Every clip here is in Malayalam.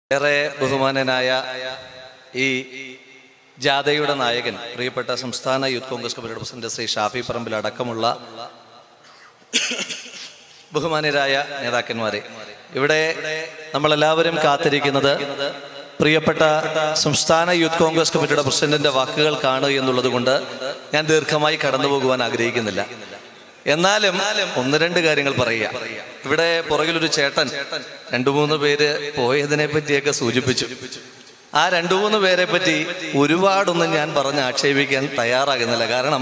ഏറെ ബഹുമാനനായ ഈ ജാഥയുടെ നായകൻ പ്രിയപ്പെട്ട സംസ്ഥാന യൂത്ത് കോൺഗ്രസ് കമ്മിറ്റിയുടെ പ്രസിഡന്റ് ശ്രീ ഷാഫി പറമ്പിൽ അടക്കമുള്ള ബഹുമാനരായ നേതാക്കന്മാരെ ഇവിടെ നമ്മളെല്ലാവരും കാത്തിരിക്കുന്നത് പ്രിയപ്പെട്ട സംസ്ഥാന യൂത്ത് കോൺഗ്രസ് കമ്മിറ്റിയുടെ പ്രസിഡന്റിന്റെ വാക്കുകൾക്കാണ് എന്നുള്ളത് കൊണ്ട് ഞാൻ ദീർഘമായി കടന്നു പോകുവാൻ ആഗ്രഹിക്കുന്നില്ല എന്നാലും ഒന്ന് രണ്ട് കാര്യങ്ങൾ പറയുക ഇവിടെ പുറകിലൊരു ചേട്ടൻ രണ്ടു മൂന്ന് പേര് പോയതിനെ പറ്റിയൊക്കെ സൂചിപ്പിച്ചു ആ രണ്ടു മൂന്ന് പേരെ പറ്റി ഒരുപാടൊന്നും ഞാൻ പറഞ്ഞ് ആക്ഷേപിക്കാൻ തയ്യാറാകുന്നില്ല കാരണം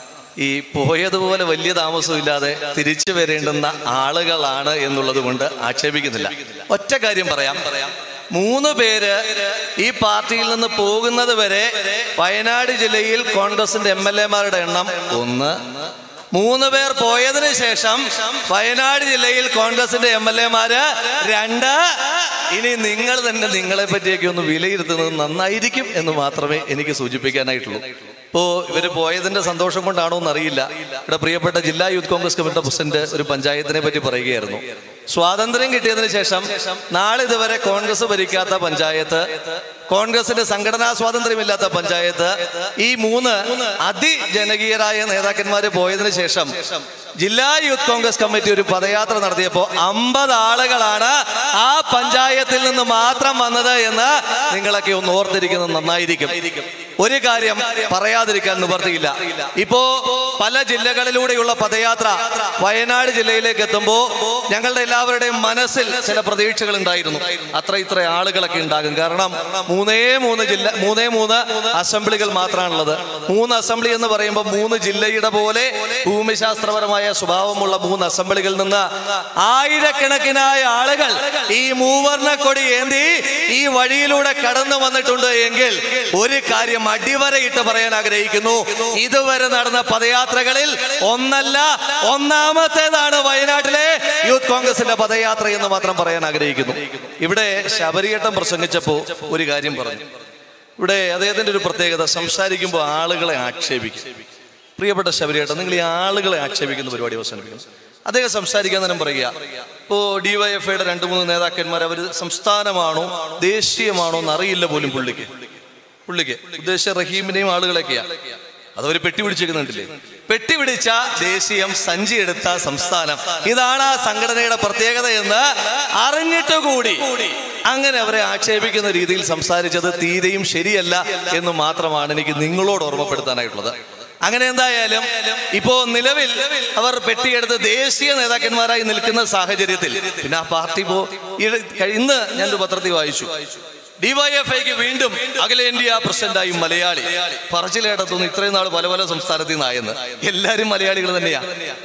ഈ പോയതുപോലെ വലിയ താമസമില്ലാതെ തിരിച്ചു വരേണ്ടുന്ന ആളുകളാണ് എന്നുള്ളത് കൊണ്ട് ആക്ഷേപിക്കുന്നില്ല ഒറ്റ കാര്യം പറയാം പറയാം മൂന്ന് പേര് ഈ പാർട്ടിയിൽ നിന്ന് പോകുന്നത് വരെ വയനാട് ജില്ലയിൽ കോൺഗ്രസിന്റെ എം എൽ എമാരുടെ എണ്ണം ഒന്ന് മൂന്ന് പേർ പോയതിനു ശേഷം വയനാട് ജില്ലയിൽ കോൺഗ്രസിന്റെ എം എൽ എമാര് രണ്ട് ഇനി നിങ്ങൾ തന്നെ നിങ്ങളെ പറ്റിയൊക്കെ ഒന്ന് വിലയിരുത്തുന്നത് നന്നായിരിക്കും എന്ന് മാത്രമേ എനിക്ക് സൂചിപ്പിക്കാനായിട്ടുള്ളൂ ഇപ്പോ ഇവര് പോയതിന്റെ സന്തോഷം കൊണ്ടാണോ എന്നറിയില്ല ഇവിടെ പ്രിയപ്പെട്ട ജില്ലാ യൂത്ത് കോൺഗ്രസ് കമ്മിറ്റിയുടെ പ്രസിഡന്റ് ഒരു പഞ്ചായത്തിനെ പറ്റി പറയുകയായിരുന്നു സ്വാതന്ത്ര്യം കിട്ടിയതിനു ശേഷം നാളിതുവരെ കോൺഗ്രസ് ഭരിക്കാത്ത പഞ്ചായത്ത് കോൺഗ്രസിന്റെ സംഘടനാ സ്വാതന്ത്ര്യമില്ലാത്ത പഞ്ചായത്ത് ഈ മൂന്ന് അതിജനകീയരായ നേതാക്കന്മാര് പോയതിനു ശേഷം ജില്ലാ യൂത്ത് കോൺഗ്രസ് കമ്മിറ്റി ഒരു പദയാത്ര നടത്തിയപ്പോൾ അമ്പത് ആളുകളാണ് ആ പഞ്ചായത്തിൽ നിന്ന് മാത്രം വന്നത് എന്ന് നിങ്ങളൊക്കെ ഒന്ന് ഓർത്തിരിക്കുന്നത് നന്നായിരിക്കും ഒരു കാര്യം പറയാതിരിക്കാൻ നിവർത്തിയില്ല ഇപ്പോ പല ജില്ലകളിലൂടെയുള്ള പദയാത്ര വയനാട് ജില്ലയിലേക്ക് എത്തുമ്പോൾ ഞങ്ങളുടെ എല്ലാവരുടെയും മനസ്സിൽ ചില പ്രതീക്ഷകൾ ഉണ്ടായിരുന്നു അത്ര ഇത്ര ആളുകളൊക്കെ ഉണ്ടാകും കാരണം മൂന്നേ മൂന്ന് ജില്ല മൂന്നേ മൂന്ന് അസംബ്ലികൾ മാത്രമാണുള്ളത് മൂന്ന് അസംബ്ലി എന്ന് പറയുമ്പോൾ മൂന്ന് ജില്ലയുടെ പോലെ ഭൂമിശാസ്ത്രപരമായ സ്വഭാവമുള്ള മൂന്ന് അസംബ്ലികളിൽ നിന്ന് ആയിരക്കണക്കിനായ ആളുകൾ ഈ മൂവർണ്ണ കൊടി ഏന്തി ഈ വഴിയിലൂടെ കടന്നു വന്നിട്ടുണ്ട് എങ്കിൽ ഒരു കാര്യം അടിവരയിട്ട് പറയാൻ ആഗ്രഹിക്കുന്നു ഇതുവരെ നടന്ന പദയാത്രകളിൽ ഒന്നല്ല ഒന്നാമത്തേതാണ് വയനാട്ടിലെ യൂത്ത് കോൺഗ്രസിന്റെ പദയാത്ര എന്ന് മാത്രം പറയാൻ ആഗ്രഹിക്കുന്നു ഇവിടെ ശബരിയേട്ടൻ പ്രസംഗിച്ചപ്പോ ഒരു കാര്യം പറഞ്ഞു ഇവിടെ അദ്ദേഹത്തിന്റെ ഒരു പ്രത്യേകത സംസാരിക്കുമ്പോൾ ആളുകളെ ആക്ഷേപിക്കും പ്രിയപ്പെട്ട ശബരിയേട്ടൻ നിങ്ങൾ ഈ ആളുകളെ ആക്ഷേപിക്കുന്ന പരിപാടി അവസാനിപ്പിക്കുന്നു അദ്ദേഹം സംസാരിക്കാൻ നേരം പറയുക ഇപ്പോ ഡിവൈഎഫ്ഐയുടെ രണ്ട് മൂന്ന് നേതാക്കന്മാർ അവർ സംസ്ഥാനമാണോ ദേശീയമാണോ എന്നറിയില്ല പോലും പുള്ളിക്ക് പുള്ളിക്ക് ഉദ്ദേശിച്ച റഹീമിനെയും ആളുകളൊക്കെയാ അതവര് പെട്ടി പിടിച്ചിരിക്കുന്നുണ്ടല്ലേ പെട്ടി പിടിച്ച ദേശീയം സഞ്ചി എടുത്ത സംസ്ഥാനം ഇതാണ് ആ സംഘടനയുടെ പ്രത്യേകത എന്ന് അറിഞ്ഞിട്ട് കൂടി അങ്ങനെ അവരെ ആക്ഷേപിക്കുന്ന രീതിയിൽ സംസാരിച്ചത് തീരെയും ശരിയല്ല എന്ന് മാത്രമാണ് എനിക്ക് നിങ്ങളോട് ഓർമ്മപ്പെടുത്താനായിട്ടുള്ളത് അങ്ങനെ എന്തായാലും ഇപ്പോ നിലവിൽ അവർ പെട്ടിയെടുത്ത് ദേശീയ നേതാക്കന്മാരായി നിൽക്കുന്ന സാഹചര്യത്തിൽ പിന്നെ ആ പാർട്ടി ഇപ്പോ ഈ- ഇന്ന് ഞാനൊരു പത്രത്തിൽ വായിച്ചു ഡിവൈഎഫ്ഐക്ക് വീണ്ടും അഖിലേന്ത്യാ പ്രസിഡന്റായി മലയാളി പറച്ചിലേടത്തുനിന്ന് ഇത്രയും നാൾ പല പല സംസ്ഥാനത്തിൽ നിന്നായെന്ന് എല്ലാരും മലയാളികൾ തന്നെയാ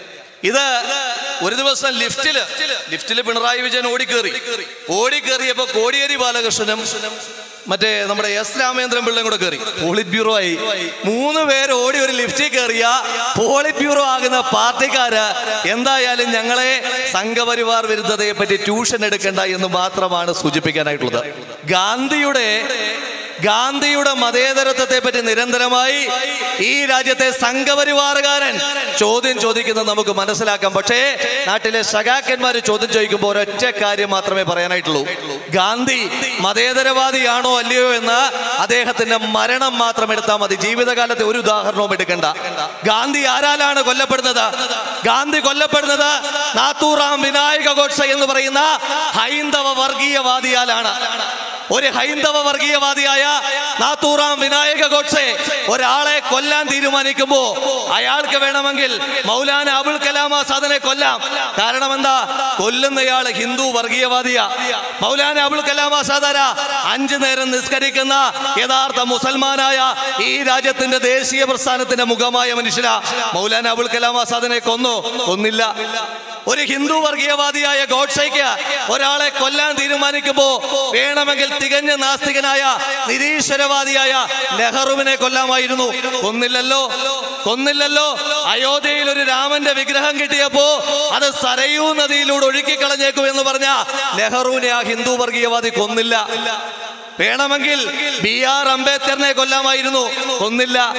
ഇത് ഒരു ദിവസം ലിഫ്റ്റില് ലിഫ്റ്റില് പിണറായി വിജയൻ ഓടിക്കേറി ഓടിക്കേറിയപ്പോ കോടിയേരി ബാലകൃഷ്ണനും മറ്റേ നമ്മുടെ എസ് രാമേന്ദ്രൻ പിള്ളയും കൂടെ കയറി പോളിറ്റ് ബ്യൂറോ ആയി മൂന്ന് പേര് ഓടി ഒരു ലിഫ്റ്റിൽ കയറിയ പോളിറ്റ് ബ്യൂറോ ആകുന്ന പാർട്ടിക്കാര് എന്തായാലും ഞങ്ങളെ സംഘപരിവാർ വിരുദ്ധതയെ പറ്റി ട്യൂഷൻ എടുക്കണ്ട എന്ന് മാത്രമാണ് സൂചിപ്പിക്കാനായിട്ടുള്ളത് ഗാന്ധിയുടെ ഗാന്ധിയുടെ മതേതരത്വത്തെ പറ്റി നിരന്തരമായി ഈ രാജ്യത്തെ സംഘപരിവാറുകാരൻ ചോദ്യം ചോദിക്കുന്നത് നമുക്ക് മനസ്സിലാക്കാം പക്ഷേ നാട്ടിലെ സഖാക്കന്മാർ ചോദ്യം ചോദിക്കുമ്പോൾ ഒരൊറ്റ കാര്യം മാത്രമേ പറയാനായിട്ടുള്ളൂ ഗാന്ധി മതേതരവാദിയാണോ അല്ലയോ എന്ന് അദ്ദേഹത്തിന്റെ മരണം മാത്രം എടുത്താൽ മതി ജീവിതകാലത്തെ ഒരു ഉദാഹരണവും എടുക്കണ്ട ഗാന്ധി ആരാലാണ് കൊല്ലപ്പെടുന്നത് ഗാന്ധി കൊല്ലപ്പെടുന്നത് നാത്തൂറാം വിനായക ഗോഡ്സെ എന്ന് പറയുന്ന ഹൈന്ദവ വർഗീയവാദിയാലാണ് ഒരു ഹൈന്ദവ വർഗീയവാദിയായ നാത്തൂറാം വിനായക ഗോഡ്സെ ഒരാളെ കൊല്ലാൻ തീരുമാനിക്കുമ്പോ അയാൾക്ക് വേണമെങ്കിൽ മൗലാന അബുൽ കലാം ആസാദിനെ കൊല്ലാം കാരണം എന്താ കൊല്ലുന്നയാള് ഹിന്ദു വർഗീയവാദിയാ മൗലാന അബുൽ കലാം ആസാദാര അഞ്ചു നേരം നിസ്കരിക്കുന്ന യഥാർത്ഥ മുസൽമാനായ ഈ രാജ്യത്തിന്റെ ദേശീയ പ്രസ്ഥാനത്തിന്റെ മുഖമായ മനുഷ്യനാ മൗലാന അബുൽ കലാം ആസാദിനെ കൊന്നു കൊന്നില്ല ഒരു ഹിന്ദു വർഗീയവാദിയായ ഗോഡ്സയ്ക്ക് ഒരാളെ കൊല്ലാൻ തീരുമാനിക്കുമ്പോ വേണമെങ്കിൽ തികഞ്ഞ നാസ്തികനായ നിരീശ്വരവാദിയായ നെഹ്റുവിനെ കൊല്ലാമായിരുന്നു കൊന്നില്ലല്ലോ കൊന്നില്ലല്ലോ അയോധ്യയിൽ ഒരു രാമന്റെ വിഗ്രഹം കിട്ടിയപ്പോ അത് സരയൂ നദിയിലൂടെ ഒഴുക്കിക്കളഞ്ഞേക്കും എന്ന് പറഞ്ഞ നെഹ്റുവിനെ ആ ഹിന്ദു വർഗീയവാദി കൊന്നില്ല വേണമെങ്കിൽ ബി ആർ അംബേദ്കറിനെ കൊല്ലാമായിരുന്നു കൊന്നില്ല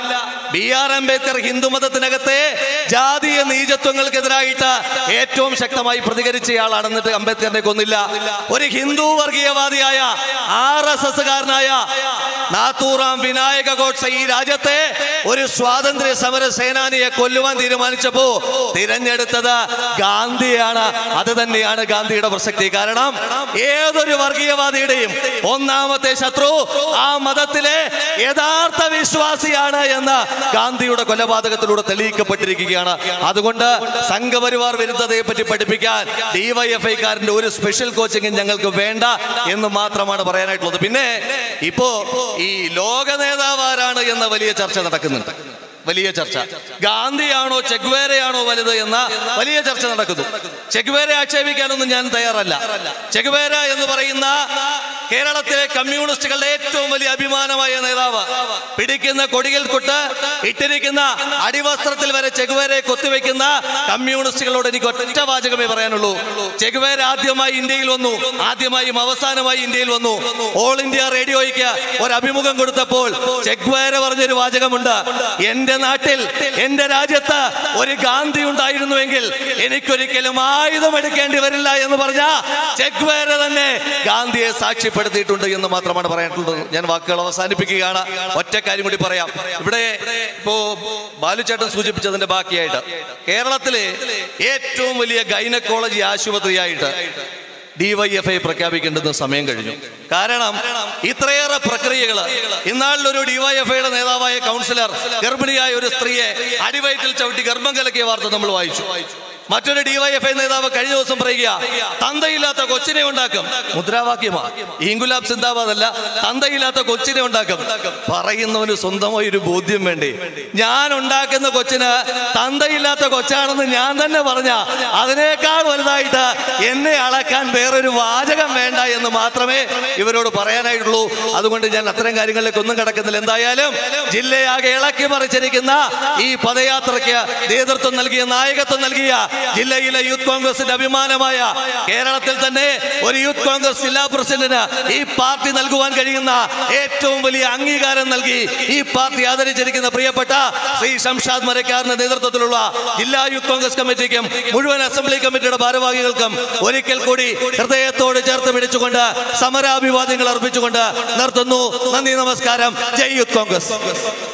ബി ആർ അംബേദ്കർ ഹിന്ദു മതത്തിനകത്തെ ജാതീയ നീചത്വങ്ങൾക്കെതിരായിട്ട് ഏറ്റവും ശക്തമായി പ്രതികരിച്ചയാളാണ് എന്നിട്ട് അംബേദ്കറിനെ കൊന്നില്ല ഒരു ഹിന്ദു വർഗീയവാദിയായ ആർ എസ് എസ് കാരനായ നാത്തൂറാം വിനായക ഗോഡ്സെ ഈ രാജ്യത്തെ ഒരു സ്വാതന്ത്ര്യ സമര സേനാനിയെ കൊല്ലുവാൻ തീരുമാനിച്ചപ്പോ തിരഞ്ഞെടുത്തത് ഗാന്ധിയാണ് അത് തന്നെയാണ് ഗാന്ധിയുടെ പ്രസക്തി കാരണം ഏതൊരു വർഗീയവാദിയുടെയും ഒന്നാമത്തെ ശത്രു ആ മതത്തിലെ യഥാർത്ഥ വിശ്വാസിയാണ് എന്ന് ഗാന്ധിയുടെ കൊലപാതകത്തിലൂടെ തെളിയിക്കപ്പെട്ടിരിക്കുകയാണ് അതുകൊണ്ട് സംഘപരിവാർ വിരുദ്ധതയെ പറ്റി പഠിപ്പിക്കാൻ ഡിവൈഎഫ്ഐക്കാരന്റെ ഒരു സ്പെഷ്യൽ കോച്ചിങ് ഞങ്ങൾക്ക് വേണ്ട എന്ന് മാത്രമാണ് പറയാനായിട്ടുള്ളത് പിന്നെ ഇപ്പോ ഈ ലോക നേതാവ് ആരാണ് എന്ന വലിയ ചർച്ച നടക്കുന്നുണ്ട് വലിയ ചർച്ച ഗാന്ധിയാണോ ചെഗ്വേരയാണോ വലുത് എന്ന വലിയ ചർച്ച നടക്കുന്നു ചെഗ്വേരെ ആക്ഷേപിക്കാനൊന്നും ഞാൻ തയ്യാറല്ല ചെഗ്വേര എന്ന് പറയുന്ന കേരളത്തിലെ കമ്മ്യൂണിസ്റ്റുകളുടെ ഏറ്റവും വലിയ അഭിമാനമായ നേതാവ് പിടിക്കുന്ന കൊടിയിൽ കൊട്ട് ഇട്ടിരിക്കുന്ന അടിവസ്ത്രത്തിൽ വരെ ചെഗ്വേരെ കൊത്തിവെക്കുന്ന കമ്മ്യൂണിസ്റ്റുകളോട് എനിക്ക് ഒറ്റ വാചകമേ പറയാനുള്ളൂ ചെഗ്വേര ആദ്യമായി ഇന്ത്യയിൽ വന്നു ആദ്യമായും അവസാനമായി ഇന്ത്യയിൽ വന്നു ഓൾ ഇന്ത്യ റേഡിയോയ്ക്ക് ഒരു അഭിമുഖം കൊടുത്തപ്പോൾ ചെഗ്വേര പറഞ്ഞൊരു വാചകമുണ്ട് എന്റെ നാട്ടിൽ എന്റെ രാജ്യത്ത് ഒരു ഗാന്ധി ഉണ്ടായിരുന്നുവെങ്കിൽ എനിക്കൊരിക്കലും ആയുധം എടുക്കേണ്ടി വരില്ല എന്ന് പറഞ്ഞ ചെഗ്വേര തന്നെ ഗാന്ധിയെ സാക്ഷ്യപ്പെടുത്തിയിട്ടുണ്ട് എന്ന് മാത്രമാണ് പറയാനുള്ളത് ഞാൻ വാക്കുകൾ അവസാനിപ്പിക്കുകയാണ് ഒറ്റ കാര്യം കൂടി പറയാം ഇവിടെ ഇപ്പോ ബാലുചേട്ടൻ സൂചിപ്പിച്ചതിന്റെ ബാക്കിയായിട്ട് കേരളത്തിലെ ഏറ്റവും വലിയ ഗൈനക്കോളജി ആശുപത്രിയായിട്ട് ഡിവൈഎഫ്ഐ പ്രഖ്യാപിക്കേണ്ടുന്ന സമയം കഴിഞ്ഞു കാരണം ഇത്രയേറെ പ്രക്രിയകൾ ഇന്നാളിലൊരു ഡിവൈഎഫ്ഐയുടെ നേതാവായ കൗൺസിലർ ഗർഭിണിയായ ഒരു സ്ത്രീയെ അടിവയറ്റിൽ ചവിട്ടി ഗർഭം കലക്കിയ വാർത്ത നമ്മൾ വായിച്ചു മറ്റൊരു ഡിവൈഎഫ്ഐ നേതാവ് കഴിഞ്ഞ ദിവസം പറയുക തന്തയില്ലാത്ത കൊച്ചിനെ ഉണ്ടാക്കും മുദ്രാവാക്യമാ ഈങ്കുലാബ് സിന്ദാബാദ് അല്ല തന്തയില്ലാത്ത കൊച്ചിനെ ഉണ്ടാക്കും പറയുന്നവന് സ്വന്തമായി ഒരു ബോധ്യം വേണ്ടേ ഞാൻ ഉണ്ടാക്കുന്ന കൊച്ചിന് തന്തയില്ലാത്ത കൊച്ചാണെന്ന് ഞാൻ തന്നെ പറഞ്ഞ അതിനേക്കാൾ വലുതായിട്ട് എന്നെ അളക്കാൻ വേറൊരു വാചകം വേണ്ട എന്ന് മാത്രമേ ഇവരോട് പറയാനായിട്ടുള്ളൂ അതുകൊണ്ട് ഞാൻ അത്തരം കാര്യങ്ങളിലേക്ക് ഒന്നും കിടക്കുന്നില്ല എന്തായാലും ജില്ലയാകെ ഇളക്കി മറിച്ചിരിക്കുന്ന ഈ പദയാത്രയ്ക്ക് നേതൃത്വം നൽകിയ നായകത്വം നൽകിയ ജില്ലയിലെ യൂത്ത് കോൺഗ്രസിന്റെ അഭിമാനമായ കേരളത്തിൽ തന്നെ ഒരു യൂത്ത് കോൺഗ്രസ് ജില്ലാ പ്രസിഡന്റിന് ഈ പാർട്ടി നൽകുവാൻ കഴിയുന്ന ഏറ്റവും വലിയ അംഗീകാരം നൽകി ഈ പാർട്ടി ആദരിച്ചിരിക്കുന്ന പ്രിയപ്പെട്ട ശ്രീ ഷംഷാദ് മരക്കാറിന്റെ നേതൃത്വത്തിലുള്ള ജില്ലാ യൂത്ത് കോൺഗ്രസ് കമ്മിറ്റിക്കും മുഴുവൻ അസംബ്ലി കമ്മിറ്റിയുടെ ഭാരവാഹികൾക്കും ഒരിക്കൽ കൂടി ഹൃദയത്തോട് ചേർത്ത് പിടിച്ചുകൊണ്ട് സമരാഭിവാദ്യങ്ങൾ അർപ്പിച്ചുകൊണ്ട് നിർത്തുന്നു നന്ദി നമസ്കാരം ജയ് യൂത്ത് കോൺഗ്രസ്